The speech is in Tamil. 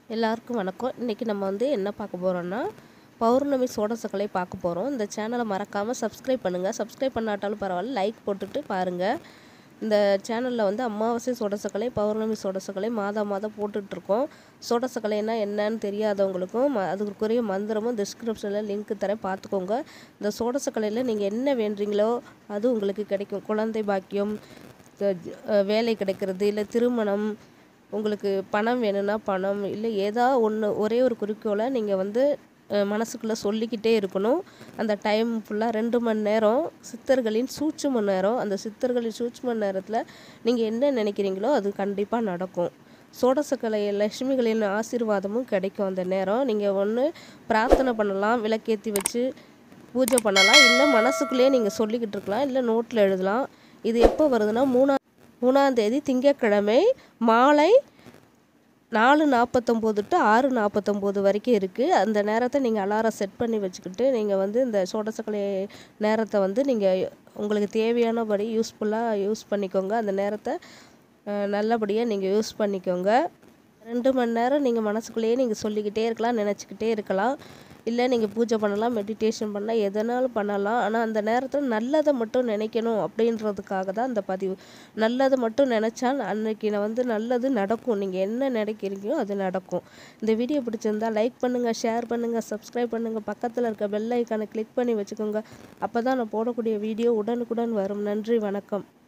எல்லாருக்கும் வணக்கம் இன்றைக்கி நம்ம வந்து என்ன பார்க்க போகிறோன்னா பௌர்ணமி சோடசக்கலை பார்க்க போகிறோம் இந்த சேனலை மறக்காமல் சப்ஸ்கிரைப் பண்ணுங்கள் சப்ஸ்கிரைப் பண்ணாட்டாலும் பரவாயில்ல லைக் போட்டுட்டு பாருங்கள் இந்த சேனலில் வந்து அமாவாசை சோடசக்கலை பௌர்ணமி சோடசக்கலை மாதம் மாதம் போட்டுட்ருக்கோம் சோடசக்கலைன்னா என்னன்னு தெரியாதவங்களுக்கும் ம அதுக்குரிய மந்திரமும் டிஸ்கிரிப்ஷனில் லிங்க் தரேன் பார்த்துக்கோங்க இந்த சோடசக்கலையில் நீங்கள் என்ன வேண்டுறீங்களோ அது உங்களுக்கு கிடைக்கும் குழந்தை பாக்கியம் த- அஹ் வேலை கிடைக்கிறது இல்லை திருமணம் உங்களுக்கு பணம் வேணும்னா பணம் இல்லை ஏதா ஒன்று ஒரே ஒரு குறிக்கோளை நீங்கள் வந்து அஹ், மனசுக்குள்ளே சொல்லிக்கிட்டே இருக்கணும் அந்த டைம் ஃபுல்லாக ரெண்டு மணி நேரம் சித்தர்களின் சூட்சும நேரம் அந்த சித்தர்களின் சூட்சும நேரத்தில் நீங்கள் என்ன நினைக்கிறீங்களோ அது கண்டிப்பாக நடக்கும் சோடசக்கலை லட்சுமிகளின் ஆசீர்வாதமும் கிடைக்கும் அந்த நேரம் நீங்கள் ஒன்று பிரார்த்தனை பண்ணலாம் விளக்கேற்றி வச்சு பூஜை பண்ணலாம் இல்லை மனசுக்குள்ளேயே நீங்கள் சொல்லிக்கிட்டு இருக்கலாம் இல்லை நோட்டில் எழுதலாம் இது எப்போ வருதுன்னா மூணாம் மூணாம் தேதி திங்கட்கிழமை மாலை நாலு நாற்பத்தொம்போது டு ஆறு நாற்பத்தொம்போது வரைக்கும் இருக்குது அந்த நேரத்தை நீங்கள் அலாரம் செட் பண்ணி வச்சுக்கிட்டு நீங்கள் வந்து இந்த சோடசக்கலை நேரத்தை வந்து நீங்கள் உங்களுக்கு தேவையானபடி யூஸ்ஃபுல்லாக யூஸ் பண்ணிக்கோங்க அந்த நேரத்தை அஹ், நல்லபடியாக நீங்கள் யூஸ் பண்ணிக்கோங்க ரெண்டு மணி நேரம் நீங்கள் மனசுக்குள்ளேயே நீங்கள் சொல்லிக்கிட்டே இருக்கலாம் நினச்சிக்கிட்டே இருக்கலாம் இல்லை நீங்கள் பூஜை பண்ணலாம் மெடிடேஷன் பண்ணலாம் எதனாலும் பண்ணலாம் ஆனால் அந்த நேரத்தில் நல்லதை மட்டும் நினைக்கணும் அப்படின்றதுக்காக தான் அந்த பதிவு நல்லதை மட்டும் நினச்சா அன்னைக்கு நான் வந்து நல்லது நடக்கும் நீங்கள் என்ன நினைக்கிறீங்களோ அது நடக்கும் இந்த வீடியோ பிடிச்சிருந்தா லைக் பண்ணுங்கள் ஷேர் பண்ணுங்கள் சப்ஸ்கிரைப் பண்ணுங்கள் பக்கத்தில் இருக்க பெல் ஐக்கானை கிளிக் பண்ணி வச்சுக்கோங்க அப்போ தான் நான் போடக்கூடிய வீடியோ உடனுக்குடன் வரும் நன்றி வணக்கம்